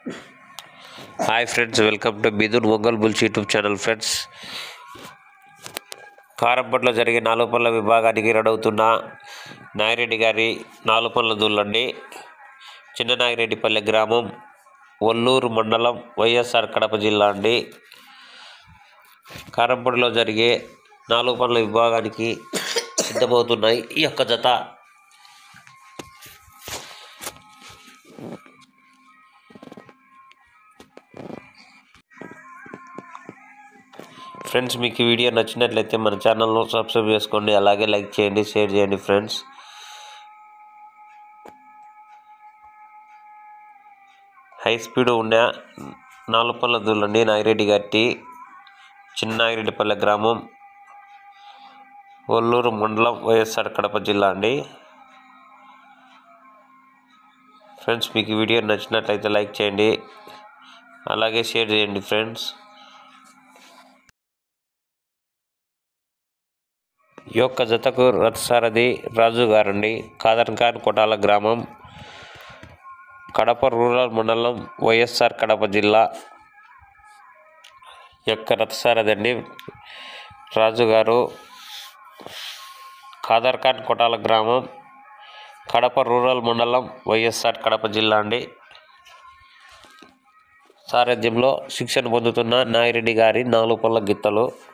hi friends welcome to Mithun Ongole bulls YouTube channel friends కారంపట్లో జరిగే నాలుగు పనుల విభాగానికి రెడవుతున్న నాగిరెడ్డి గారి నాలుగు పనుల దూళ్ళండి చిన్న నాగిరెడ్డిపల్లె గ్రామం ఒల్లూరు మండలం వైఎస్ఆర్ కడప జిల్లా అండి కారంపొడిలో జరిగే నాలుగు పనుల విభాగానికి సిద్ధమవుతున్నాయి ఈ యొక్క జత ఫ్రెండ్స్ మీకు ఈ వీడియో నచ్చినట్లయితే మన ఛానల్ను సబ్స్క్రైబ్ చేసుకోండి అలాగే లైక్ చేయండి షేర్ చేయండి ఫ్రెండ్స్ హై స్పీడ్ ఉన్న నాలుగు పళ్ళ దూలండి నాగిరెడ్డి గట్టి చిన్న నాగిరెడ్డిపల్లె గ్రామం ఒల్లూరు మండలం వైఎస్ఆర్ కడప జిల్లా అండి ఫ్రెండ్స్ మీకు ఈ వీడియో నచ్చినట్లయితే లైక్ చేయండి అలాగే షేర్ చేయండి ఫ్రెండ్స్ ఈ యొక్క జతకు రథసారథి రాజు గారండి కాదర్ ఖాన్ కొటాల గ్రామం కడప రూరల్ మండలం వైఎస్ఆర్ కడప జిల్లా యొక్క రథసారథి అండి రాజు గారు ఖాదర్ ఖాన్ కొటాల గ్రామం కడప రూరల్ మండలం వైఎస్ఆర్ కడప జిల్లా అండి సారథ్యంలో శిక్షణ పొందుతున్న నాగిరెడ్డి గారి నాలుగు పళ్ళ గిత్తలు